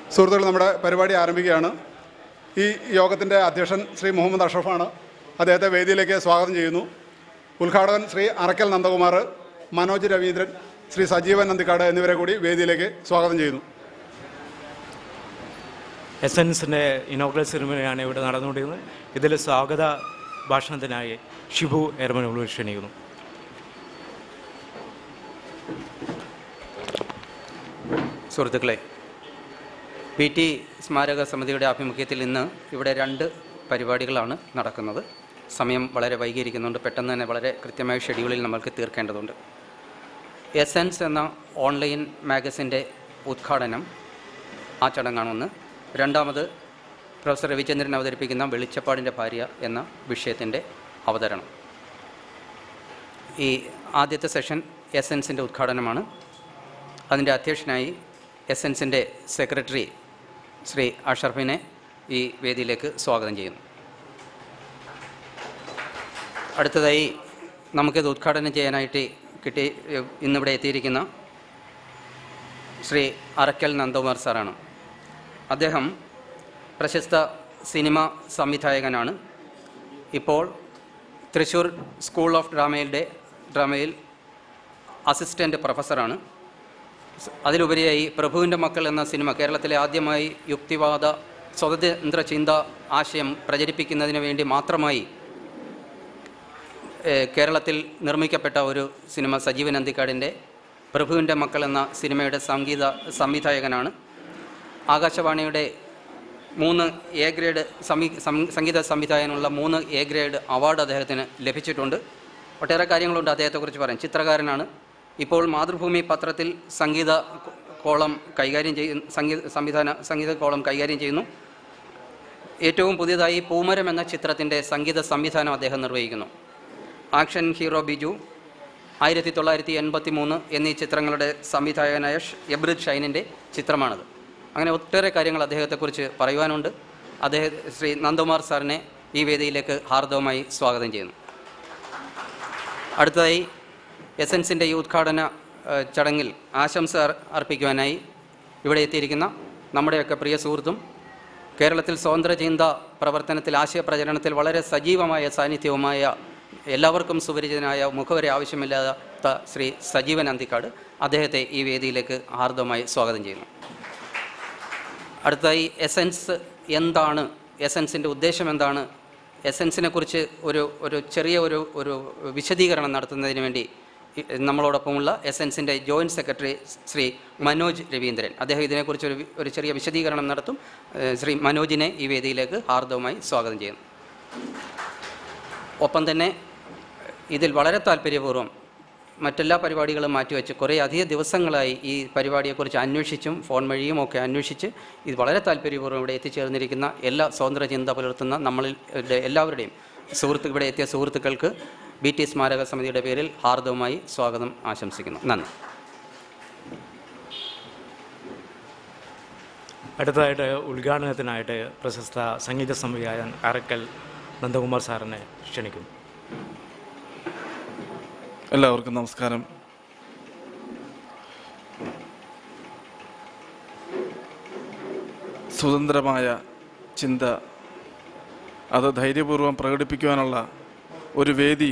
സുഹൃത്തുക്കൾ നമ്മുടെ പരിപാടി ആരംഭിക്കുകയാണ് ഈ യോഗത്തിൻ്റെ അധ്യക്ഷൻ ശ്രീ മുഹമ്മദ് അഷറഫാണ് അദ്ദേഹത്തെ വേദിയിലേക്ക് സ്വാഗതം ചെയ്യുന്നു ഉദ്ഘാടകൻ ശ്രീ അറക്കൽ നന്ദകുമാർ മനോജ് രവീന്ദ്രൻ ശ്രീ സജീവൻ നന്ദിക്കാട് എന്നിവരെ കൂടി വേദിയിലേക്ക് സ്വാഗതം ചെയ്യുന്നു എസൻസിൻ്റെ ഇനോഗ്രൽ സെറിമണിയാണ് ഇവിടെ നടന്നുകൊണ്ടിരുന്നത് ഇതിൽ സ്വാഗത ഭാഷണത്തിനായി ഷിബു എർമനോളു ക്ഷണിക്കുന്നു സുഹൃത്തുക്കളെ പി ടി സ്മാരക സമിതിയുടെ ആഭിമുഖ്യത്തിൽ ഇന്ന് ഇവിടെ രണ്ട് പരിപാടികളാണ് നടക്കുന്നത് സമയം വളരെ വൈകിയിരിക്കുന്നുണ്ട് പെട്ടെന്ന് തന്നെ വളരെ കൃത്യമായ ഷെഡ്യൂളിൽ നമ്മൾക്ക് തീർക്കേണ്ടതുണ്ട് എസെൻസ് എന്ന ഓൺലൈൻ മാഗസിൻ്റെ ഉദ്ഘാടനം ആ ചടങ്ങാണ് ഒന്ന് രണ്ടാമത് പ്രൊഫസർ രവിചന്ദ്രൻ അവതരിപ്പിക്കുന്ന വെളിച്ചപ്പാടിൻ്റെ ഭാര്യ എന്ന വിഷയത്തിൻ്റെ അവതരണം ഈ ആദ്യത്തെ സെഷൻ എസെൻസിൻ്റെ ഉദ്ഘാടനമാണ് അതിൻ്റെ അധ്യക്ഷനായി എസെൻസിൻ്റെ സെക്രട്ടറി ശ്രീ അഷർഫിനെ ഈ വേദിയിലേക്ക് സ്വാഗതം ചെയ്യുന്നു അടുത്തതായി നമുക്കിത് ഉദ്ഘാടനം ചെയ്യാനായിട്ട് കിട്ടി ഇന്നിവിടെ എത്തിയിരിക്കുന്ന ശ്രീ അറക്കൽ നന്ദകുമാർ സാറാണ് അദ്ദേഹം പ്രശസ്ത സിനിമ സംവിധായകനാണ് ഇപ്പോൾ തൃശ്ശൂർ സ്കൂൾ ഓഫ് ഡ്രാമയുടെ ഡ്രാമയിൽ അസിസ്റ്റൻ്റ് പ്രൊഫസറാണ് അതിലുപരിയായി പ്രഭുവിൻ്റെ മക്കൾ എന്ന സിനിമ കേരളത്തിലെ ആദ്യമായി യുക്തിവാദ സ്വതന്ത്ര ചിന്ത ആശയം പ്രചരിപ്പിക്കുന്നതിന് വേണ്ടി മാത്രമായി ഏഹ്, കേരളത്തിൽ നിർമ്മിക്കപ്പെട്ട ഒരു സിനിമ സജീവൻ അന്തിക്കാടിൻ്റെ പ്രഭുവിൻ്റെ മക്കൾ എന്ന സിനിമയുടെ സംഗീത സംവിധായകനാണ് ആകാശവാണിയുടെ മൂന്ന് എ ഗ്രേഡ് സമി സം- സംഗീത സംവിധായകനുള്ള മൂന്ന് എ ഗ്രേഡ് അവാർഡ് അദ്ദേഹത്തിന് ലഭിച്ചിട്ടുണ്ട് ഒട്ടേറെ കാര്യങ്ങളുണ്ട് അദ്ദേഹത്തെക്കുറിച്ച് പറയാം ചിത്രകാരനാണ് ഇപ്പോൾ മാതൃഭൂമി പത്രത്തിൽ സംഗീത കോളം കൈകാര്യം ചെയ്യുന്ന സംഗീത സംവിധാന സംഗീത കോളം കൈകാര്യം ചെയ്യുന്നു ഏറ്റവും പുതിയതായി പൂമരം എന്ന ചിത്രത്തിൻ്റെ സംഗീത സംവിധാനം അദ്ദേഹം നിർവഹിക്കുന്നു ആക്ഷൻ ഹീറോ ബിജു ആയിരത്തി തൊള്ളായിരത്തി എൺപത്തി മൂന്ന് എന്നീ ചിത്രങ്ങളുടെ സംവിധായകനായ ഷ്- എബ്രിദ് ഷൈനിൻ്റെ ചിത്രമാണത് അങ്ങനെ ഒട്ടേറെ കാര്യങ്ങൾ അദ്ദേഹത്തെക്കുറിച്ച് പറയുവാനുണ്ട് അദ്ദേഹം ശ്രീ നന്ദകുമാർ സാറിനെ ഈ വേദിയിലേക്ക് ഹാർദവമായി സ്വാഗതം ചെയ്യുന്നു അടുത്തതായി എസൻസിൻ്റെ ഈ ഉദ്ഘാടന ഏഹ്, ചടങ്ങിൽ ആശംസ അർ- അർപ്പിക്കുവാനായി ഇവിടെ എത്തിയിരിക്കുന്ന നമ്മുടെയൊക്കെ പ്രിയ സുഹൃത്തും കേരളത്തിൽ സ്വതന്ത്ര ചിന്ത പ്രവർത്തനത്തിൽ ആശയപ്രചരണത്തിൽ വളരെ സജീവമായ സാന്നിധ്യവുമായ എല്ലാവർക്കും സുപരിചിതനായ മുഖവരെ ആവശ്യമില്ലാത്ത ശ്രീ സജീവൻ അന്തിക്കാട് അദ്ദേഹത്തെ ഈ വേദിയിലേക്ക് ഹാർദവമായി സ്വാഗതം ചെയ്യുന്നു അടുത്തതായി എസൻസ് എന്താണ് എസൻസിൻ്റെ ഉദ്ദേശം എന്താണ് എസൻസിനെ കുറിച്ച് ഒരു ഒരു ചെറിയ ഒരു ഒരു വിശദീകരണം നടത്തുന്നതിന് വേണ്ടി ഇ- നമ്മളോടൊപ്പമുള്ള എസൻസിൻ്റെ ജോയിൻറ്റ് സെക്രട്ടറി ശ്രീ മനോജ് രവീന്ദ്രൻ അദ്ദേഹം ഇതിനെക്കുറിച്ച് ഒരു വി- ഒരു ചെറിയ വിശദീകരണം നടത്തും ഏഹ് ശ്രീ മനോജിനെ ഈ വേദിയിലേക്ക് ഹാർദവമായി സ്വാഗതം ചെയ്യുന്നു ഒപ്പം തന്നെ ഇതിൽ വളരെ താല്പര്യപൂർവ്വം മറ്റെല്ലാ പരിപാടികളും മാറ്റിവെച്ച് കുറേ അധിക ദിവസങ്ങളായി ഈ പരിപാടിയെക്കുറിച്ച് അന്വേഷിച്ചും ഫോൺ വഴിയും ഒക്കെ അന്വേഷിച്ച് ഇത് വളരെ താല്പര്യപൂർവ്വം ഇവിടെ എത്തിച്ചേർന്നിരിക്കുന്ന എല്ലാ സ്വതന്ത്ര ചിന്ത പുലർത്തുന്ന നമ്മളിൽ ടെ എല്ലാവരുടെയും സുഹൃത്ത് ഇവിടെ എത്തിയ സുഹൃത്തുക്കൾക്ക് ബി ടി സ്മാരക സമിതിയുടെ പേരിൽ ഹാർദവമായി സ്വാഗതം ആശംസിക്കുന്നു നന്ദി അടുത്തതായിട്ട് ഉദ്ഘാടനത്തിനായിട്ട് പ്രശസ്ത സംഗീത സംവിധായകൻ അറക്കൽ നന്ദകുമാർ സാറിനെ ക്ഷണിക്കുന്നു എല്ലാവർക്കും നമസ്കാരം സ്വതന്ത്രമായ ചിന്ത അത് ധൈര്യപൂർവ്വം പ്രകടിപ്പിക്കുവാനുള്ള ഒരു വേദി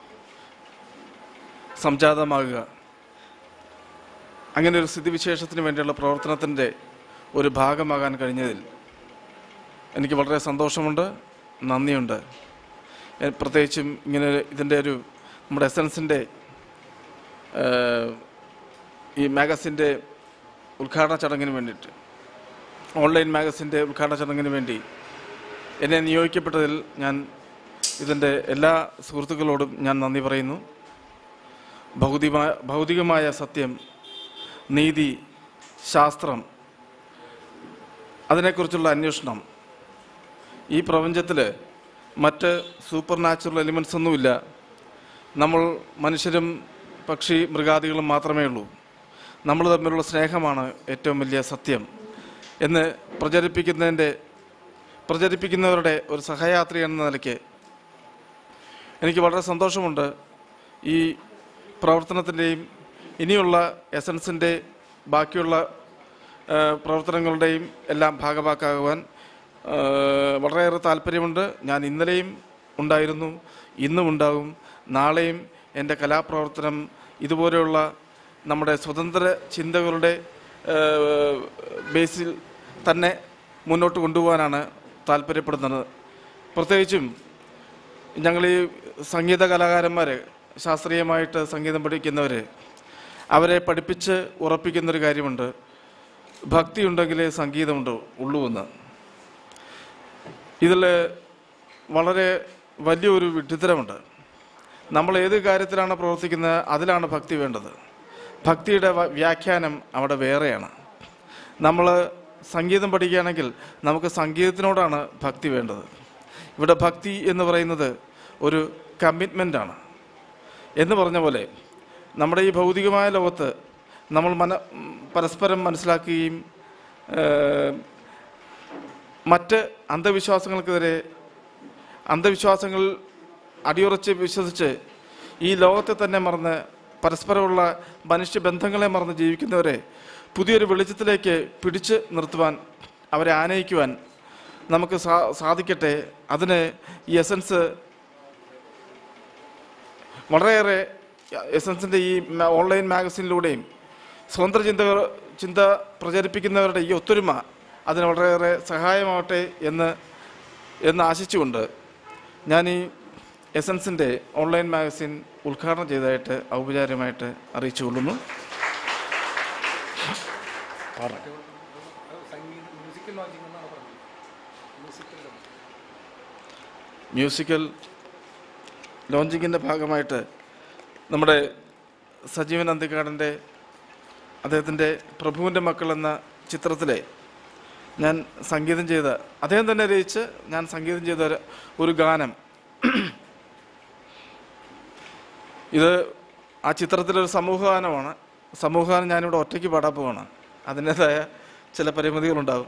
സംജാതമാകുക അങ്ങനെ ഒരു സ്ഥിതിവിശേഷത്തിന് വേണ്ടിയുള്ള പ്രവർത്തനത്തിൻ്റെ ഒരു ഭാഗമാകാൻ കഴിഞ്ഞതിൽ എനിക്ക് വളരെ സന്തോഷമുണ്ട് നന്ദിയുണ്ട് എ- പ്രത്യേകിച്ചും ഇങ്ങനെ ഇതിൻ്റെ ഒരു നമ്മുടെ എസൻസിൻ്റെ ഈ മാഗസിൻ്റെ ഉദ്ഘാടന ചടങ്ങിന് വേണ്ടിയിട്ട് ഓൺലൈൻ മാഗസിൻ്റെ ഉദ്ഘാടന ചടങ്ങിന് വേണ്ടി എന്നെ നിയോഗിക്കപ്പെട്ടതിൽ ഞാൻ ഇതിൻ്റെ എല്ലാ സുഹൃത്തുക്കളോടും ഞാൻ നന്ദി പറയുന്നു ഭൗതികമായ ഭൗതികമായ സത്യം നീതി ശാസ്ത്രം അതിനെക്കുറിച്ചുള്ള അന്വേഷണം ഈ പ്രപഞ്ചത്തിൽ മറ്റ് സൂപ്പർ നാച്ചുറൽ എലിമെൻസ് ഒന്നുമില്ല നമ്മൾ മനുഷ്യരും പക്ഷി മൃഗാദികളും മാത്രമേ ഉള്ളൂ നമ്മൾ തമ്മിലുള്ള സ്നേഹമാണ് ഏറ്റവും വലിയ സത്യം എന്ന് പ്രചരിപ്പിക്കുന്നതിൻ്റെ പ്രചരിപ്പിക്കുന്നവരുടെ ഒരു സഹയാത്രി എന്ന നിലയ്ക്ക് എനിക്ക് വളരെ സന്തോഷമുണ്ട് ഈ പ്രവർത്തനത്തിൻ്റെയും ഇനിയുള്ള എസൻസിൻ്റെ ബാക്കിയുള്ള ആ, പ്രവർത്തനങ്ങളുടെയും എല്ലാം ഭാഗവാക്കാകുവാൻ ആ, വളരെയേറെ താല്പര്യമുണ്ട് ഞാൻ ഇന്നലെയും ഉണ്ടായിരുന്നു ഇന്നും ഉണ്ടാകും നാളെയും എൻ്റെ കലാപ്രവർത്തനം ഇതുപോലെയുള്ള നമ്മുടെ സ്വതന്ത്ര ചിന്തകളുടെ ആ, ബേസിൽ തന്നെ മുന്നോട്ട് കൊണ്ടുപോകാനാണ് താല്പര്യപ്പെടുന്നത് പ്രത്യേകിച്ചും ഞങ്ങൾ ഈ സംഗീത കലാകാരന്മാർ ശാസ്ത്രീയമായിട്ട് സംഗീതം പഠിക്കുന്നവർ അവരെ പഠിപ്പിച്ച് ഉറപ്പിക്കുന്നൊരു കാര്യമുണ്ട് ഭക്തി ഉണ്ടെങ്കിലേ സംഗീതമുണ്ട് ഉള്ളൂ എന്ന് ഇതിൽ വളരെ വലിയൊരു വിഡ്ഢിത്തരമുണ്ട് നമ്മൾ ഏത് കാര്യത്തിലാണ് പ്രവർത്തിക്കുന്നത് അതിലാണ് ഭക്തി വേണ്ടത് ഭക്തിയുടെ വ- വ്യാഖ്യാനം അവിടെ വേറെയാണ് നമ്മൾ സംഗീതം പഠിക്കുകയാണെങ്കിൽ നമുക്ക് സംഗീതത്തിനോടാണ് ഭക്തി വേണ്ടത് ഇവിടെ ഭക്തി എന്ന് പറയുന്നത് ഒരു കമ്മിറ്റ്മെൻ്റാണ് എന്ന് പറഞ്ഞ പോലെ നമ്മുടെ ഈ ഭൗതികമായ ലോകത്ത് നമ്മൾ മന പരസ്പരം മനസ്സിലാക്കുകയും ഏഹ്, മറ്റ് അന്ധവിശ്വാസങ്ങൾക്കെതിരെ അന്ധവിശ്വാസങ്ങൾ അടിയുറച്ച് വിശ്വസിച്ച് ഈ ലോകത്തെ തന്നെ മറന്ന് പരസ്പരമുള്ള മനുഷ്യബന്ധങ്ങളെ മറന്ന് ജീവിക്കുന്നവരെ പുതിയൊരു വെളിച്ചത്തിലേക്ക് പിടിച്ച് നിർത്തുവാൻ അവരെ ആനയിക്കുവാൻ നമുക്ക് സാ സാധിക്കട്ടെ അതിന് ഈ എസൻസ് വളരെയേറെ എസൻസിൻ്റെ ഈ മ- ഓൺലൈൻ മാഗസിനിലൂടെയും സ്വതന്ത്ര ചിന്ത ചിന്ത പ്രചരിപ്പിക്കുന്നവരുടെ ഈ ഒത്തൊരുമ അതിന് വളരെയേറെ സഹായമാവട്ടെ എന്ന് എന്ന് ആശിച്ചുകൊണ്ട് ഞാൻ ഈ എസൻസിൻ്റെ ഓൺലൈൻ മാഗസിൻ ഉദ്ഘാടനം ചെയ്തതായിട്ട് ഔപചാരികമായിട്ട് അറിയിച്ചു കൊള്ളുന്നു മ്യൂസിക്കൽ ലോഞ്ചിങ്ങിൻ്റെ ഭാഗമായിട്ട് നമ്മുടെ സജീവൻ അന്തിക്കാടൻ്റെ അദ്ദേഹത്തിൻ്റെ പ്രഭുവിൻ്റെ മക്കൾ എന്ന ചിത്രത്തിലെ ഞാൻ സംഗീതം ചെയ്ത അദ്ദേഹം തന്നെ രചിച്ച് ഞാൻ സംഗീതം ചെയ്ത ഒരു- ഒരു ഗാനം ഇത് ആ ചിത്രത്തിലൊരു സമൂഹഗാനമാണ് സമൂഹഗാനം ഞാനിവിടെ ഒറ്റയ്ക്ക് പാടാൻ പോവാണ് അതിൻ്റെതായ ചില പരിമിതികളുണ്ടാകും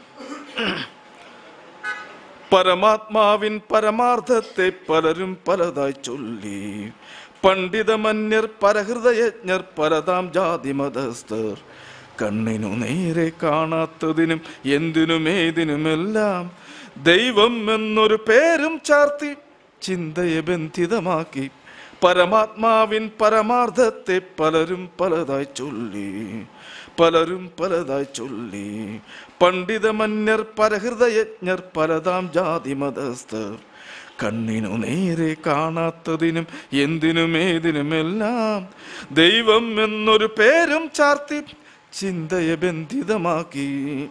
പരമാത്മാവിൻ പരമാർത്ഥത്തെ പലരും പലതായി ചൊല്ലി പണ്ഡിതമന്യർ പരഹൃദയജ്ഞർ പലതാം ജാതി മതസ്ഥർ കണ്ണിനു നേരെ കാണാത്തതിനും എന്തിനും ഏതിനുമെല്ലാം ദൈവം എന്നൊരു പേരും ചാർത്തി ചിന്തയെ ബന്ധിതമാക്കി പരമാത്മാവിൻ പരമാർത്ഥത്തെ പലരും പലതായി ചൊല്ലി പലരും പലതായി ചൊല്ലി പണ്ഡിതമന്യർ പരഹൃദയജ്ഞർ പലതാം ജാതി മതസ്ഥർ കണ്ണിനു നേരെ കാണാത്തതിനും എന്തിനും ഏതിനുമെല്ലാം ദൈവം എന്നൊരു പേരും ചാർത്തി ചിന്തയെ ബന്ധിതമാക്കി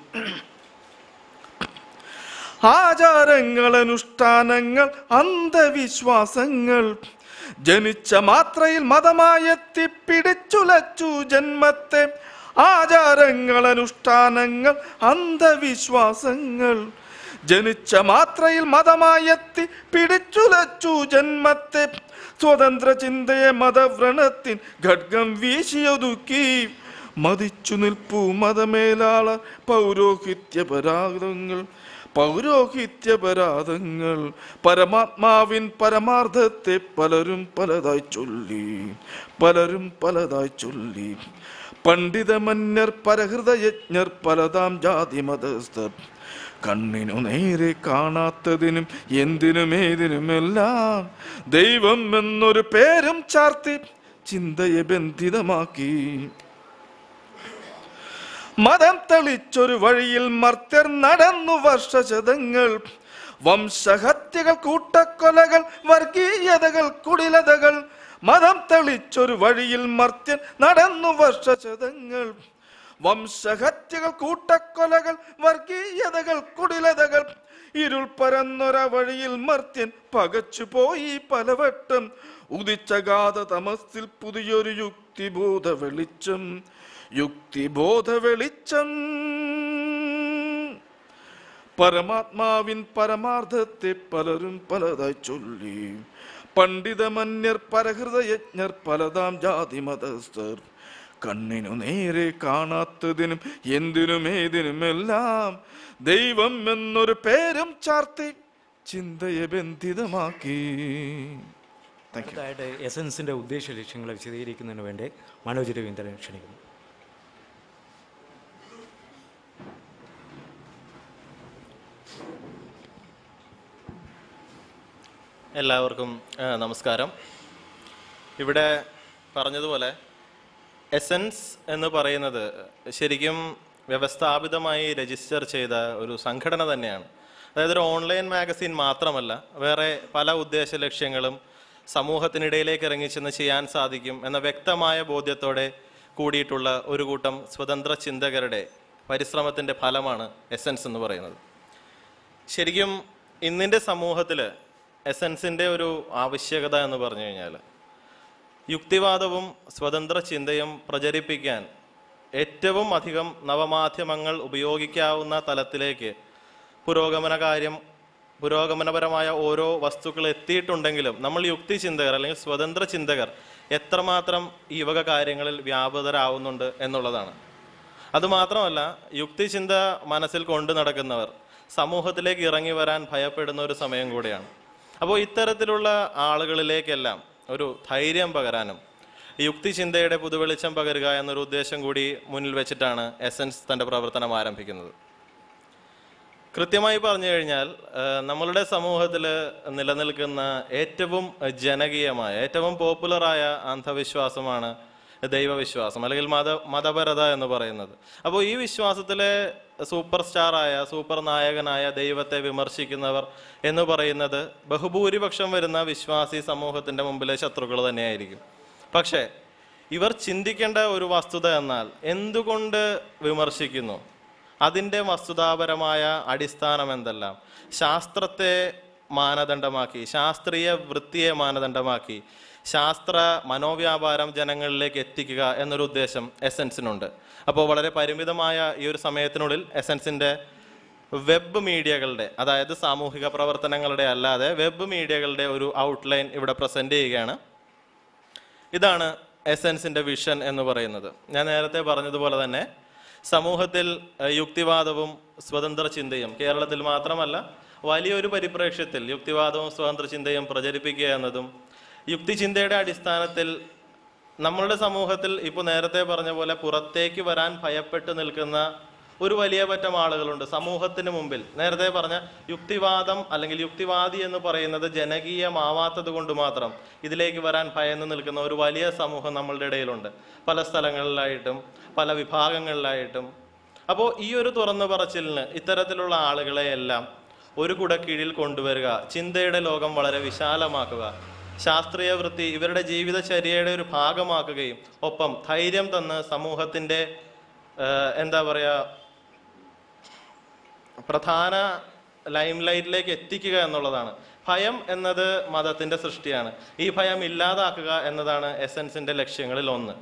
ആചാരങ്ങൾ അനുഷ്ഠാനങ്ങൾ അന്ധവിശ്വാസങ്ങൾ ജനിച്ച മാത്രയിൽ മതമായെത്തി പിടിച്ചുലച്ചു ജന്മത്തെ ആചാരങ്ങൾ അനുഷ്ഠാനങ്ങൾ അന്ധവിശ്വാസങ്ങൾ ജനിച്ച മാത്രയിൽ മതമായെത്തി പിടിച്ചുലച്ചു ജന്മത്തെ സ്വതന്ത്ര ചിന്തയെ മതവ്രണത്തിൻ ഖഡ്ഗം വീശിയൊതുക്കി മതിച്ചു നിൽപ്പു മതമേലാളർ പൗരോഹിത്യപരാധങ്ങൾ പൗരോഹിത്യപരാധങ്ങൾ പരമാത്മാവിൻ പരമാർത്ഥത്തെ പലരും പലതായി ചൊല്ലി പലരും പലതായി ചൊല്ലി പണ്ഡിതമന്യർ പരഹൃദയജ്ഞർ പലതാം ജാതി മതസ്ഥർ കണ്ണിനു നേരെ കാണാത്തതിനും എന്തിനും ഏതിനുമെല്ലാം ദൈവം എന്നൊരു പേരും ചാർത്തി ചിന്തയെ ബന്ധിതമാക്കി മതം തെളിച്ചൊരു വഴിയിൽ മർത്യർ നടന്നു വർഷശതങ്ങൾ വംശഹത്യകൾ കൂട്ടക്കൊലകൾ വർഗീയതകൾ കുടിലതകൾ മതം തെളിച്ചൊരു വഴിയിൽ മർത്യൻ നടന്നു വർഷശതങ്ങൾ വംശഹത്യകൾ കൂട്ടക്കൊലകൾ വർഗീയതകൾ കുടിലതകൾ ഇരുൾ പരന്നൊര വഴിയിൽ മർത്യൻ പകച്ചുപോയി പലവട്ടം ഉദിച്ചഗാധ തമസിൽ പുതിയൊരു യുക്തിബോധ വെളിച്ചം യുക്തിബോധ വെളിച്ചം പരമാത്മാവിൻ പരമാർത്ഥത്തെ പലരും പലതായി ചൊല്ലി പണ്ഡിതമന്യർ പരഹൃദയജ്ഞർ പലതാം ജാതി മതസ്ഥർ കണ്ണിനു നേരെ കാണാത്തതിനും എന്തിനും ഏതിനുമെല്ലാം ദൈവം എന്നൊരു പേരും ചാർത്തി ചിന്തയെ ബന്ധിതമാക്കി താങ്ക് യു അടുത്തതായിട്ട് എസൻസിൻ്റെ ഉദ്ദേശ ലക്ഷ്യങ്ങളെ വിശദീകരിക്കുന്നതിന് വേണ്ടി മനോജ് രവീന്ദ്രൻ ക്ഷണിക്കുന്നു എല്ലാവർക്കും ആ, നമസ്കാരം ഇവിടെ പറഞ്ഞതുപോലെ എസൻസ് എന്ന് പറയുന്നത് ശരിക്കും വ്യവസ്ഥാപിതമായി രജിസ്റ്റർ ചെയ്ത ഒരു സംഘടന തന്നെയാണ് അതായത് ഒരു ഓൺലൈൻ മാഗസിൻ മാത്രമല്ല വേറെ പല ഉദ്ദേശ ലക്ഷ്യങ്ങളും സമൂഹത്തിനിടയിലേക്ക് ഇറങ്ങിച്ചെന്ന് ചെയ്യാൻ സാധിക്കും എന്ന വ്യക്തമായ ബോധ്യത്തോടെ കൂടിയിട്ടുള്ള ഒരു കൂട്ടം സ്വതന്ത്ര ചിന്തകരുടെ പരിശ്രമത്തിൻ്റെ ഫലമാണ് എസൻസ് എന്ന് പറയുന്നത് ശരിക്കും ഇന്നിൻ്റെ സമൂഹത്തിൽ എസൻസിൻ്റെ ഒരു ആവശ്യകത എന്ന് പറഞ്ഞു കഴിഞ്ഞാൽ യുക്തിവാദവും സ്വതന്ത്ര ചിന്തയും പ്രചരിപ്പിക്കാൻ ഏറ്റവും അധികം നവമാധ്യമങ്ങൾ ഉപയോഗിക്കാവുന്ന തലത്തിലേക്ക് പുരോഗമന കാര്യം പുരോഗമനപരമായ ഓരോ വസ്തുക്കൾ എത്തിയിട്ടുണ്ടെങ്കിലും നമ്മൾ യുക്തി ചിന്തകർ അല്ലെങ്കിൽ സ്വതന്ത്ര ചിന്തകർ എത്രമാത്രം ഈ വക കാര്യങ്ങളിൽ വ്യാപൃതരാവുന്നുണ്ട് എന്നുള്ളതാണ് അതുമാത്രമല്ല യുക്തിചിന്ത മനസ്സിൽ കൊണ്ടു നടക്കുന്നവർ സമൂഹത്തിലേക്ക് ഇറങ്ങി വരാൻ ഭയപ്പെടുന്ന ഒരു സമയം കൂടിയാണ് അപ്പോൾ ഇത്തരത്തിലുള്ള ആളുകളിലേക്കെല്ലാം ഒരു ധൈര്യം പകരാനും യുക്തിചിന്തയുടെ പുതുവെളിച്ചം പകരുക എന്നൊരു ഉദ്ദേശം കൂടി മുന്നിൽ വെച്ചിട്ടാണ് എസൻസ് തൻ്റെ പ്രവർത്തനം ആരംഭിക്കുന്നത് കൃത്യമായി പറഞ്ഞു കഴിഞ്ഞാൽ ആ, നമ്മളുടെ സമൂഹത്തിൽ നിലനിൽക്കുന്ന ഏറ്റവും ജനകീയമായ ഏറ്റവും പോപ്പുലറായ അന്ധവിശ്വാസമാണ് ദൈവവിശ്വാസം അല്ലെങ്കിൽ മത മതപരത എന്ന് പറയുന്നത് അപ്പോൾ ഈ വിശ്വാസത്തിലെ സൂപ്പർ സ്റ്റാറായ സൂപ്പർ നായകനായ ദൈവത്തെ വിമർശിക്കുന്നവർ എന്ന് പറയുന്നത് ബഹുഭൂരിപക്ഷം വരുന്ന വിശ്വാസി സമൂഹത്തിൻ്റെ മുമ്പിലെ ശത്രുക്കൾ തന്നെയായിരിക്കും പക്ഷേ ഇവർ ചിന്തിക്കേണ്ട ഒരു വസ്തുത എന്നാൽ എന്തുകൊണ്ട് വിമർശിക്കുന്നു അതിൻ്റെ വസ്തുതാപരമായ അടിസ്ഥാനം എന്തെല്ലാം ശാസ്ത്രത്തെ മാനദണ്ഡമാക്കി ശാസ്ത്രീയ വൃത്തിയെ മാനദണ്ഡമാക്കി ശാസ്ത്ര മനോവ്യാപാരം ജനങ്ങളിലേക്ക് എത്തിക്കുക എന്നൊരു ഉദ്ദേശം എസൻസിനുണ്ട് അപ്പോൾ വളരെ പരിമിതമായ ഈ ഒരു സമയത്തിനുള്ളിൽ എസൻസിൻ്റെ വെബ് മീഡിയകളുടെ അതായത് സാമൂഹിക പ്രവർത്തനങ്ങളുടെ അല്ലാതെ വെബ് മീഡിയകളുടെ ഒരു ഔട്ട്ലൈൻ ഇവിടെ പ്രസൻറ്റ് ചെയ്യുകയാണ് ഇതാണ് എസൻസിൻ്റെ വിഷൻ എന്ന് പറയുന്നത് ഞാൻ നേരത്തെ പറഞ്ഞതുപോലെ തന്നെ സമൂഹത്തിൽ ഏഹ്, യുക്തിവാദവും സ്വതന്ത്ര ചിന്തയും കേരളത്തിൽ മാത്രമല്ല വലിയൊരു പരിപ്രേക്ഷ്യത്തിൽ യുക്തിവാദവും സ്വതന്ത്ര ചിന്തയും പ്രചരിപ്പിക്കുക എന്നതും യുക്തിചിന്തയുടെ അടിസ്ഥാനത്തിൽ നമ്മളുടെ സമൂഹത്തിൽ ഇപ്പോൾ നേരത്തെ പറഞ്ഞ പോലെ പുറത്തേക്ക് വരാൻ ഭയപ്പെട്ട് നിൽക്കുന്ന ഒരു വലിയ പറ്റം ആളുകളുണ്ട് സമൂഹത്തിന് മുമ്പിൽ നേരത്തെ പറഞ്ഞ യുക്തിവാദം അല്ലെങ്കിൽ യുക്തിവാദി എന്ന് പറയുന്നത് ജനകീയമാവാത്തത് കൊണ്ട് മാത്രം ഇതിലേക്ക് വരാൻ ഭയന്ന് നിൽക്കുന്ന ഒരു വലിയ സമൂഹം നമ്മളുടെ ഇടയിലുണ്ട് പല സ്ഥലങ്ങളിലായിട്ടും പല വിഭാഗങ്ങളിലായിട്ടും അപ്പോൾ ഈ ഒരു തുറന്നു പറച്ചിലിന് ഇത്തരത്തിലുള്ള ആളുകളെ എല്ലാം ഒരു കുടക്കീഴിൽ കൊണ്ടുവരിക ചിന്തയുടെ ലോകം വളരെ വിശാലമാക്കുക ശാസ്ത്രീയ വൃത്തി ഇവരുടെ ജീവിതചര്യയുടെ ഒരു ഭാഗമാക്കുകയും ഒപ്പം ധൈര്യം തന്ന് സമൂഹത്തിൻ്റെ ഏഹ്, എന്താ പറയുക പ്രധാന ലൈം ലൈറ്റിലേക്ക് എത്തിക്കുക എന്നുള്ളതാണ് ഭയം എന്നത് മതത്തിന്റെ സൃഷ്ടിയാണ് ഈ ഭയം ഇല്ലാതാക്കുക എന്നതാണ് എസൻസിന്റെ ലക്ഷ്യങ്ങളിൽ ഒന്ന്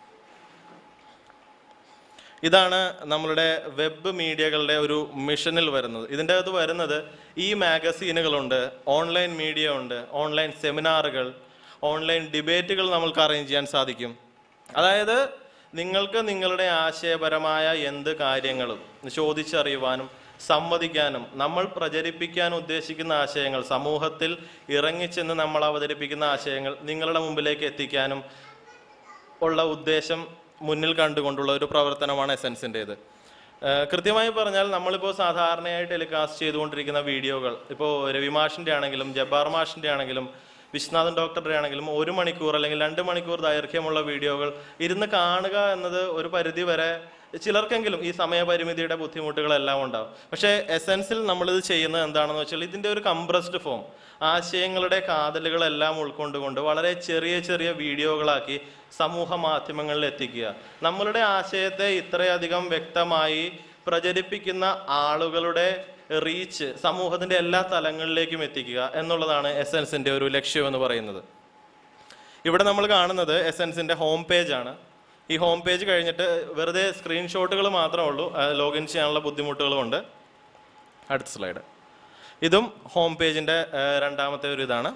ഇതാണ് നമ്മളുടെ വെബ് മീഡിയകളുടെ ഒരു മിഷനിൽ വരുന്നത് ഇതിൻ്റെ അകത്ത് വരുന്നത് ഈ മാഗസീനുകളുണ്ട് ഓൺലൈൻ മീഡിയ ഉണ്ട് ഓൺലൈൻ സെമിനാറുകൾ ഓൺലൈൻ ഡിബേറ്റുകൾ നമ്മൾക്ക് അറേഞ്ച് ചെയ്യാൻ സാധിക്കും അതായത് നിങ്ങൾക്ക് നിങ്ങളുടെ ആശയപരമായ എന്ത് കാര്യങ്ങളും ചോദിച്ചറിയുവാനും സമ്മതിക്കാനും നമ്മൾ പ്രചരിപ്പിക്കാൻ ഉദ്ദേശിക്കുന്ന ആശയങ്ങൾ സമൂഹത്തിൽ ഇറങ്ങിച്ചെന്ന് നമ്മൾ അവതരിപ്പിക്കുന്ന ആശയങ്ങൾ നിങ്ങളുടെ മുമ്പിലേക്ക് എത്തിക്കാനും ഉള്ള ഉദ്ദേശം മുന്നിൽ കണ്ടുകൊണ്ടുള്ള ഒരു പ്രവർത്തനമാണ് എസൻസിൻ്റേത് കൃത്യമായി പറഞ്ഞാൽ നമ്മളിപ്പോൾ സാധാരണയായി ടെലികാസ്റ്റ് ചെയ്തുകൊണ്ടിരിക്കുന്ന വീഡിയോകൾ ഇപ്പോൾ രവിമാഷിൻ്റെ ആണെങ്കിലും ജബ്ബാർ മാഷിൻ്റെ ആണെങ്കിലും വിശ്വനാഥൻ ഡോക്ടറുടെ ആണെങ്കിലും ഒരു മണിക്കൂർ അല്ലെങ്കിൽ രണ്ട് മണിക്കൂർ ദൈർഘ്യമുള്ള വീഡിയോകൾ ഇരുന്ന് കാണുക എന്നത് ഒരു പരിധി വരെ ചിലർക്കെങ്കിലും ഈ സമയപരിമിതിയുടെ ബുദ്ധിമുട്ടുകളെല്ലാം ഉണ്ടാവും പക്ഷേ എസൻസിൽ നമ്മളിത് ചെയ്യുന്നത് എന്താണെന്ന് വെച്ചാൽ ഇതിൻ്റെ ഒരു കംപ്രസ്ഡ് ഫോം ആശയങ്ങളുടെ കാതലുകളെല്ലാം ഉൾക്കൊണ്ടുകൊണ്ട് വളരെ ചെറിയ ചെറിയ വീഡിയോകളാക്കി സമൂഹ മാധ്യമങ്ങളിൽ എത്തിക്കുക നമ്മളുടെ ആശയത്തെ ഇത്രയധികം വ്യക്തമായി പ്രചരിപ്പിക്കുന്ന ആളുകളുടെ റീച്ച് സമൂഹത്തിന്റെ എല്ലാ തലങ്ങളിലേക്കും എത്തിക്കുക എന്നുള്ളതാണ് എസൻസിന്റെ ഒരു ലക്ഷ്യം എന്ന് പറയുന്നത് ഇവിടെ നമ്മൾ കാണുന്നത് എസൻസിന്റെ ഹോം പേജ് ആണ് ഈ ഹോം പേജ് കഴിഞ്ഞിട്ട് വെറുതെ സ്ക്രീൻഷോട്ടുകൾ മാത്രമേ ഉള്ളൂ ലോഗിൻ ചെയ്യാനുള്ള ബുദ്ധിമുട്ടുകളും ഉണ്ട് അടുത്ത സ്ലൈഡ് ഇതും ഹോം പേജിന്റെ രണ്ടാമത്തെ ഒരു ഇതാണ്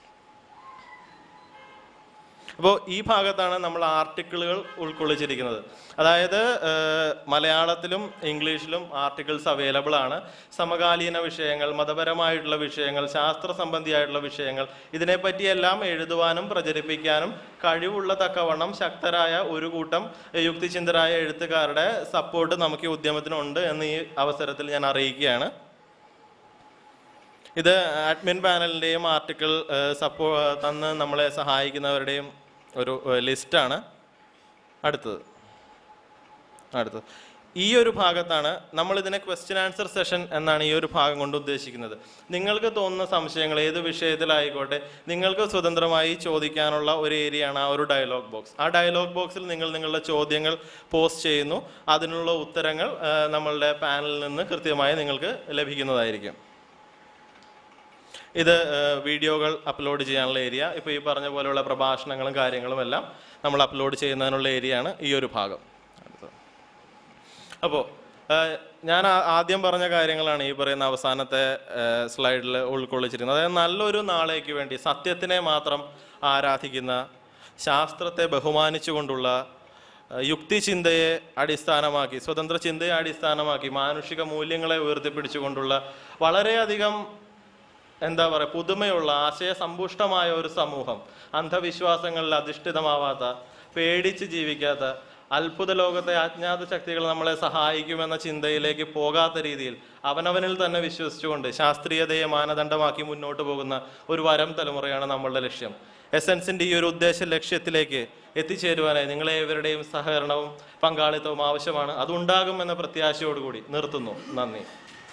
അപ്പോൾ ഈ ഭാഗത്താണ് നമ്മൾ ആർട്ടിക്കിളുകൾ ഉൾക്കൊള്ളിച്ചിരിക്കുന്നത് അതായത് ഏഹ്, മലയാളത്തിലും ഇംഗ്ലീഷിലും ആർട്ടിക്കിൾസ് അവൈലബിൾ ആണ് സമകാലീന വിഷയങ്ങൾ മതപരമായിട്ടുള്ള വിഷയങ്ങൾ ശാസ്ത്ര സംബന്ധിയായിട്ടുള്ള വിഷയങ്ങൾ ഇതിനെപ്പറ്റിയെല്ലാം എഴുതുവാനും പ്രചരിപ്പിക്കാനും കഴിവുള്ള തക്കവണ്ണം ശക്തരായ ഒരു കൂട്ടം യുക്തിചിന്തരായ എഴുത്തുകാരുടെ സപ്പോർട്ട് നമുക്ക് ഈ ഉദ്യമത്തിനുണ്ട് എന്ന് ഈ അവസരത്തിൽ ഞാൻ അറിയിക്കുകയാണ് ഇത് അഡ്മിൻ പാനലിൻ്റെയും ആർട്ടിക്കിൾ സപ്പോ തന്ന് നമ്മളെ സഹായിക്കുന്നവരുടെയും ഒരു ഏഹ്, ലിസ്റ്റാണ് അടുത്തത് അടുത്തത് ഈ ഒരു ഭാഗത്താണ് നമ്മൾ ഇതിനെ ക്വസ്റ്റ്യൻ ആൻസർ സെഷൻ എന്നാണ് ഈ ഒരു ഭാഗം കൊണ്ട് ഉദ്ദേശിക്കുന്നത് നിങ്ങൾക്ക് തോന്നുന്ന സംശയങ്ങൾ ഏത് വിഷയത്തിലായിക്കോട്ടെ നിങ്ങൾക്ക് സ്വതന്ത്രമായി ചോദിക്കാനുള്ള ഒരു ഏരിയയാണ് ആ ഒരു ഡയലോഗ് ബോക്സ് ആ ഡയലോഗ് ബോക്സിൽ നിങ്ങൾ നിങ്ങളുടെ ചോദ്യങ്ങൾ പോസ്റ്റ് ചെയ്യുന്നു അതിനുള്ള ഉത്തരങ്ങൾ ആ, നമ്മളുടെ പാനലിൽ നിന്ന് കൃത്യമായി നിങ്ങൾക്ക് ലഭിക്കുന്നതായിരിക്കും ഇത് ആ, വീഡിയോകൾ അപ്ലോഡ് ചെയ്യാനുള്ള ഏരിയ ഇപ്പോൾ ഈ പറഞ്ഞ പോലെയുള്ള പ്രഭാഷണങ്ങളും കാര്യങ്ങളും എല്ലാം നമ്മൾ അപ്ലോഡ് ചെയ്യുന്നതിനുള്ള ഏരിയയാണ് ഈ ഒരു ഭാഗം അടുത്തത് അപ്പോൾ ഞാൻ ആ- ആദ്യം പറഞ്ഞ കാര്യങ്ങളാണ് ഈ പറയുന്ന അവസാനത്തെ സ്ലൈഡിൽ ഉൾക്കൊള്ളിച്ചിരിക്കുന്നത് അതായത് നല്ലൊരു നാളേക്ക് വേണ്ടി സത്യത്തിനെ മാത്രം ആരാധിക്കുന്ന ശാസ്ത്രത്തെ ബഹുമാനിച്ചുകൊണ്ടുള്ള ആ, യുക്തിചിന്തയെ അടിസ്ഥാനമാക്കി സ്വതന്ത്ര ചിന്തയെ അടിസ്ഥാനമാക്കി മാനുഷിക മൂല്യങ്ങളെ ഉയർത്തിപ്പിടിച്ചുകൊണ്ടുള്ള വളരെയധികം എന്താ പറയുക പുതുമയുള്ള ആശയസമ്പുഷ്ടമായ ഒരു സമൂഹം അന്ധവിശ്വാസങ്ങളിൽ അധിഷ്ഠിതമാവാത്ത പേടിച്ച് ജീവിക്കാത്ത അത്ഭുത ലോകത്തെ അജ്ഞാത ശക്തികൾ നമ്മളെ സഹായിക്കുമെന്ന ചിന്തയിലേക്ക് പോകാത്ത രീതിയിൽ അവനവനിൽ തന്നെ വിശ്വസിച്ചുകൊണ്ട് ശാസ്ത്രീയതയെ മാനദണ്ഡമാക്കി മുന്നോട്ട് പോകുന്ന ഒരു വരം തലമുറയാണ് നമ്മളുടെ ലക്ഷ്യം എസൻസിന്റെ ഈ ഒരു ഉദ്ദേശ ലക്ഷ്യത്തിലേക്ക് എത്തിച്ചേരുവാനായി നിങ്ങളെ ഇവരുടെയും സഹകരണവും പങ്കാളിത്തവും ആവശ്യമാണ് അതുണ്ടാകുമെന്ന പ്രത്യാശയോടുകൂടി നിർത്തുന്നു നന്ദി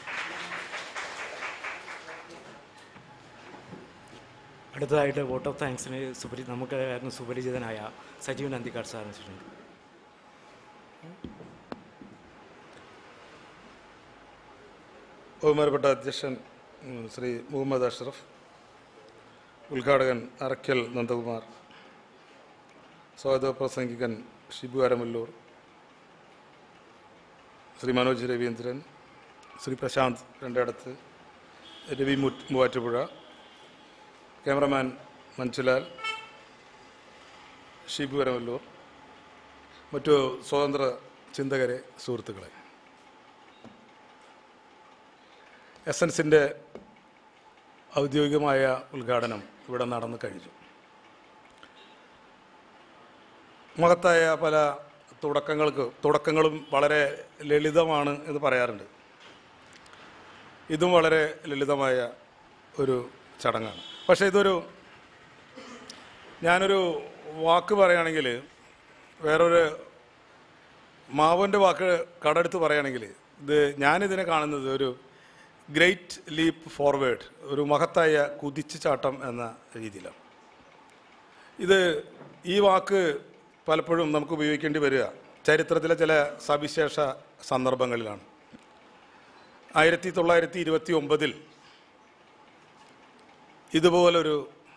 അടുത്തതായിട്ട് വോട്ട് ഓഫ് താങ്ക്സിന് സുപരി നമുക്ക് സുപരിചിതനായ സജീവ് നന്ദിക്കാട് സാറിന് ക്ഷണിക്കുന്നു ബഹുമാനപ്പെട്ട അധ്യക്ഷൻ ഉം, ശ്രീ മുഹമ്മദ് അഷ്റഫ് ഉദ്ഘാടകൻ അറക്കൽ നന്ദകുമാർ സ്വാഗത പ്രസംഗികൻ ഷിബു അരമല്ലൂർ ശ്രീ മനോജ് രവീന്ദ്രൻ ശ്രീ പ്രശാന്ത് രണ്ടിടത്ത് രവി മു- മൂവാറ്റുപുഴ ക്യാമറമാൻ മൻസുലാൽ ഷിബു അരമല്ലൂർ മറ്റു സ്വതന്ത്ര ചിന്തകരെ സുഹൃത്തുക്കളെ എസൻസിൻ്റെ ഔദ്യോഗികമായ ഉദ്ഘാടനം ഇവിടെ നടന്നു കഴിഞ്ഞു മഹത്തായ പല തുടക്കങ്ങൾക്ക് തുടക്കങ്ങളും വളരെ ലളിതമാണ് എന്ന് പറയാറുണ്ട് ഇതും വളരെ ലളിതമായ ഒരു ചടങ്ങാണ് പക്ഷേ ഇതൊരു ഞാനൊരു വാക്ക് പറയുകയാണെങ്കിൽ വേറൊരു മാവൻ്റെ വാക്ക് കടെടുത്ത് പറയുകയാണെങ്കിൽ ഇത് ഞാനിതിനെ കാണുന്നത് ഒരു ഗ്രേറ്റ് ലീപ്പ് ഫോർവേഡ് ഒരു മഹത്തായ കുതിച്ചു ചാട്ടം എന്ന രീതിയിലാണ് ഇത് ഈ വാക്ക് പലപ്പോഴും നമുക്ക് ഉപയോഗിക്കേണ്ടി വരിക ചരിത്രത്തിലെ ചില സവിശേഷ സന്ദർഭങ്ങളിലാണ് ആയിരത്തി തൊള്ളായിരത്തി ഇരുപത്തി ഒമ്പതിൽ ഇതുപോലൊരു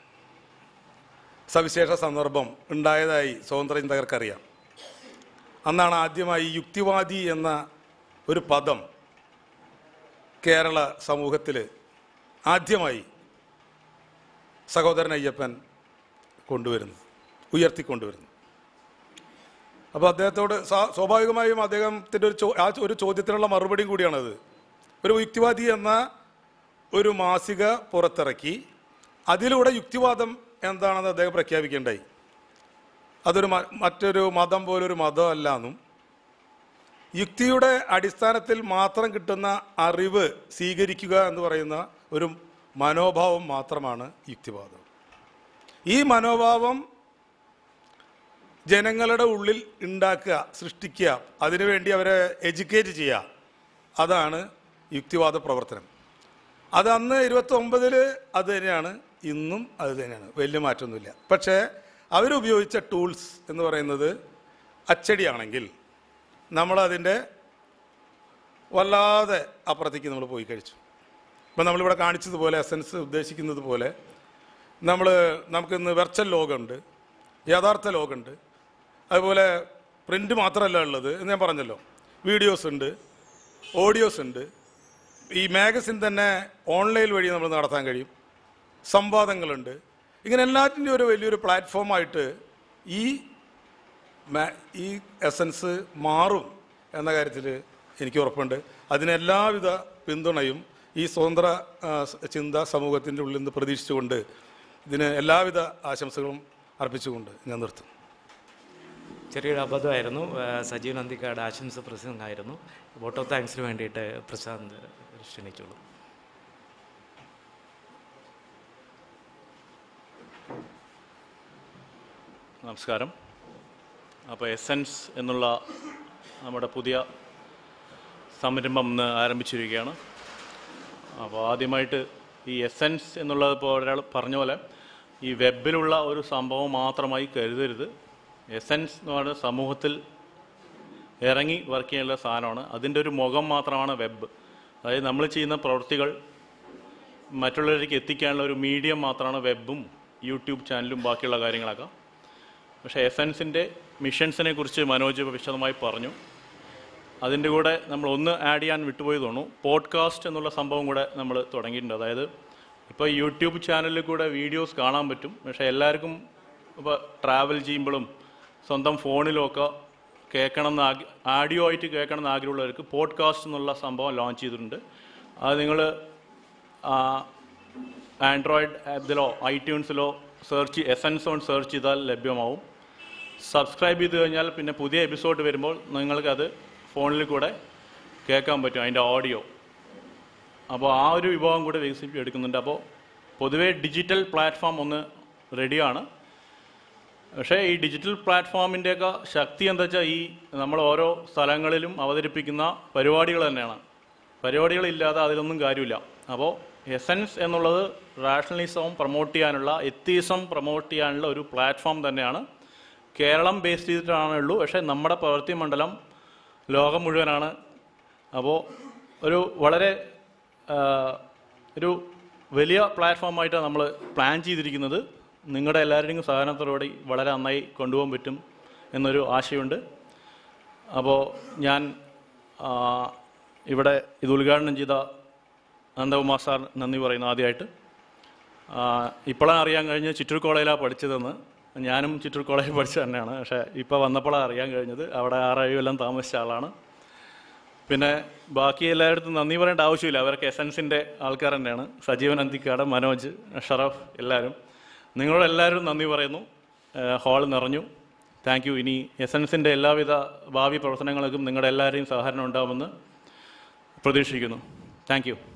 സവിശേഷ സന്ദർഭം ഉണ്ടായതായി സ്വതന്ത്ര ചിന്തകർക്കറിയാം അന്നാണ് ആദ്യമായി യുക്തിവാദി എന്ന ഒരു പദം കേരള സമൂഹത്തിൽ ആദ്യമായി സഹോദരൻ അയ്യപ്പൻ കൊണ്ടുവരുന്നത് ഉയർത്തിക്കൊണ്ടുവരുന്നത് അപ്പോൾ അദ്ദേഹത്തോട് സ്വാ- സ്വാഭാവികമായും അദ്ദേഹത്തിൻ്റെ ഒരു ചോ ആ ഒരു ചോദ്യത്തിനുള്ള മറുപടിയും കൂടിയാണത് ഒരു യുക്തിവാദി എന്ന ഒരു മാസിക പുറത്തിറക്കി അതിലൂടെ യുക്തിവാദം എന്താണെന്ന് അദ്ദേഹം പ്രഖ്യാപിക്കേണ്ടായി അതൊരു മ- മറ്റൊരു മതം പോലൊരു മതമല്ല എന്നും യുക്തിയുടെ അടിസ്ഥാനത്തിൽ മാത്രം കിട്ടുന്ന അറിവ് സ്വീകരിക്കുക എന്ന് പറയുന്ന ഒരു മനോഭാവം മാത്രമാണ് യുക്തിവാദം ഈ മനോഭാവം ജനങ്ങളുടെ ഉള്ളിൽ ഉണ്ടാക്കുക സൃഷ്ടിക്കുക അതിനുവേണ്ടി അവരെ എഡ്യൂക്കേറ്റ് ചെയ്യുക അതാണ് യുക്തിവാദ പ്രവർത്തനം അത് അന്ന് ഇരുപത്തി ഒമ്പതിൽ അത് തന്നെയാണ് ഇന്നും അത് തന്നെയാണ് വലിയ മാറ്റമൊന്നുമില്ല പക്ഷേ അവരുപയോഗിച്ച ടൂൾസ് എന്ന് പറയുന്നത് അച്ചടിയാണെങ്കിൽ നമ്മളതിൻ്റെ വല്ലാതെ അപ്പുറത്തേക്ക് നമ്മൾ പോയി കഴിച്ചു ഇപ്പം നമ്മളിവിടെ കാണിച്ചതുപോലെ എസൻസ് ഉദ്ദേശിക്കുന്നത് പോലെ നമ്മൾ നമുക്കിന്ന് വെർച്വൽ ലോകമുണ്ട് യഥാർത്ഥ ലോകമുണ്ട് അതുപോലെ പ്രിൻ്റ് മാത്രമല്ല ഉള്ളത് എന്ന് ഞാൻ പറഞ്ഞല്ലോ വീഡിയോസ് ഉണ്ട് ഓഡിയോസ് ഉണ്ട് ഈ മാഗസിൻ തന്നെ ഓൺലൈൻ വഴി നമ്മൾ നടത്താൻ കഴിയും സംവാദങ്ങളുണ്ട് ഇങ്ങനെ എല്ലാറ്റിൻ്റെയും ഒരു വലിയൊരു പ്ലാറ്റ്ഫോമായിട്ട് ഈ മാ- ഈ എസൻസ് മാറും എന്ന കാര്യത്തിൽ എനിക്ക് ഉറപ്പുണ്ട് അതിന് എല്ലാവിധ പിന്തുണയും ഈ സ്വതന്ത്ര ആ, സ് ചിന്ത സമൂഹത്തിൻ്റെ ഉള്ളിൽ നിന്ന് പ്രതീക്ഷിച്ചുകൊണ്ട് ഇതിന് എല്ലാവിധ ആശംസകളും അർപ്പിച്ചുകൊണ്ട് ഞാൻ നിർത്തും ചെറിയൊരു അബദ്ധമായിരുന്നു ആ, സജീവ് നന്ദിക്കാട് ആശംസ പ്രസംഗമായിരുന്നു വോട്ട് ഓഫ് താങ്ക്സിന് വേണ്ടിയിട്ട് പ്രശാന്ത് ക്ഷണിച്ചോളൂ നമസ്കാരം അപ്പോൾ എസൻസ് എന്നുള്ള നമ്മുടെ പുതിയ സംരംഭം ഇന്ന് ആരംഭിച്ചിരിക്കുകയാണ് അപ്പോൾ ആദ്യമായിട്ട് ഈ എസൻസ് എന്നുള്ളത് ഇപ്പോൾ ഒരാൾ പറഞ്ഞ പോലെ ഈ വെബിലുള്ള ഒരു സംഭവം മാത്രമായി കരുതരുത് എസൻസ് എന്ന് പറയുന്നത് സമൂഹത്തിൽ ഇറങ്ങി വർക്ക് ചെയ്യാനുള്ള സാധനമാണ് അതിൻ്റെ ഒരു മുഖം മാത്രമാണ് വെബ് അതായത് നമ്മൾ ചെയ്യുന്ന പ്രവൃത്തികൾ മറ്റുള്ളവരിലേക്ക് എത്തിക്കാനുള്ള ഒരു മീഡിയം മാത്രമാണ് വെബും യൂട്യൂബ് ചാനലും ബാക്കിയുള്ള കാര്യങ്ങളൊക്കെ പക്ഷേ എസൻസിൻ്റെ മിഷൻസിനെ കുറിച്ച് മനോജ് വിശദമായി പറഞ്ഞു അതിൻ്റെ കൂടെ നമ്മൾ ഒന്ന് ആഡ് ചെയ്യാൻ വിട്ടുപോയി തോന്നുന്നു പോഡ്കാസ്റ്റ് എന്നുള്ള സംഭവം കൂടെ നമ്മൾ തുടങ്ങിയിട്ടുണ്ട് അതായത് ഇപ്പോൾ യൂട്യൂബ് ചാനലിൽ കൂടെ വീഡിയോസ് കാണാൻ പറ്റും പക്ഷേ എല്ലാവർക്കും ഇപ്പോൾ ട്രാവൽ ചെയ്യുമ്പോഴും സ്വന്തം ഫോണിലൊക്കെ കേൾക്കണം എന്ന് ആഗ്ര ആഡിയോ ആയിട്ട് കേൾക്കണം എന്ന് ആഗ്രഹമുള്ളവർക്ക് പോഡ്കാസ്റ്റ് എന്നുള്ള സംഭവം ലോഞ്ച് ചെയ്തിട്ടുണ്ട് അത് നിങ്ങൾ ആൻഡ്രോയിഡ് ആപ്പിലോ ഐട്യൂൺസിലോ സെർച്ച് എസൻസ് ഓൺ സെർച്ച് ചെയ്താൽ ലഭ്യമാവും സബ്സ്ക്രൈബ് ചെയ്ത് കഴിഞ്ഞാൽ പിന്നെ പുതിയ എപ്പിസോഡ് വരുമ്പോൾ നിങ്ങൾക്കത് ഫോണിൽ കൂടെ കേൾക്കാൻ പറ്റും അതിൻ്റെ ഓഡിയോ അപ്പോൾ ആ ഒരു വിഭാഗം കൂടെ വികസിപ്പിച്ചെടുക്കുന്നുണ്ട് അപ്പോൾ പൊതുവേ ഡിജിറ്റൽ പ്ലാറ്റ്ഫോം ഒന്ന് റെഡിയാണ് പക്ഷേ ഈ ഡിജിറ്റൽ പ്ലാറ്റ്ഫോമിൻ്റെയൊക്കെ ശക്തി എന്താ വെച്ചാൽ ഈ നമ്മൾ ഓരോ സ്ഥലങ്ങളിലും അവതരിപ്പിക്കുന്ന പരിപാടികൾ തന്നെയാണ് പരിപാടികളില്ലാതെ അതിലൊന്നും കാര്യമില്ല അപ്പോൾ എസൻസ് എന്നുള്ളത് റാഷണലിസവും പ്രൊമോട്ട് ചെയ്യാനുള്ള എത്തീസം പ്രൊമോട്ട് ചെയ്യാനുള്ള ഒരു പ്ലാറ്റ്ഫോം തന്നെയാണ് കേരളം ബേസ് ചെയ്തിട്ടാണേ ഉള്ളൂ പക്ഷേ നമ്മുടെ പ്രവൃത്തി മണ്ഡലം ലോകം മുഴുവനാണ് അപ്പോൾ ഒരു വളരെ ആ, ഒരു വലിയ പ്ലാറ്റ്ഫോമായിട്ടാണ് നമ്മൾ പ്ലാൻ ചെയ്തിരിക്കുന്നത് നിങ്ങളുടെ എല്ലാവരുടെയും സഹകരണത്തോടുകൂടി വളരെ നന്നായി കൊണ്ടുപോകാൻ പറ്റും എന്നൊരു ആശയമുണ്ട് അപ്പോൾ ഞാൻ ആ, ഇവിടെ ഇത് ഉദ്ഘാടനം ചെയ്ത നന്ദകുമാർ സാർ നന്ദി പറയുന്നു ആദ്യമായിട്ട് ആ, ഇപ്പോഴാണ് അറിയാൻ കഴിഞ്ഞത് ചിറ്റൂർ കോളേജിലാണ് പഠിച്ചതെന്ന് ഞാനും ചിറ്റൂർ കോളേജിൽ പഠിച്ചത് തന്നെയാണ് പക്ഷേ ഇപ്പോൾ വന്നപ്പോഴാണ് അറിയാൻ കഴിഞ്ഞത് അവിടെ ആറേഴ് എല്ലാം താമസിച്ച ആളാണ് പിന്നെ ബാക്കി എല്ലായിടത്തും നന്ദി പറയേണ്ട ആവശ്യമില്ല അവരൊക്കെ എസൻസിൻ്റെ ആൾക്കാർ തന്നെയാണ് സജീവൻ അന്തിക്കാട് മനോജ് ഷറഫ് എല്ലാവരും നിങ്ങളോട് എല്ലാവരും നന്ദി പറയുന്നു ഹാൾ നിറഞ്ഞു താങ്ക് യു ഇനി എസൻസിൻ്റെ എല്ലാവിധ ഭാവി പ്രവർത്തനങ്ങൾക്കും നിങ്ങളുടെ എല്ലാവരെയും സഹകരണം ഉണ്ടാകുമെന്ന് പ്രതീക്ഷിക്കുന്നു താങ്ക് യു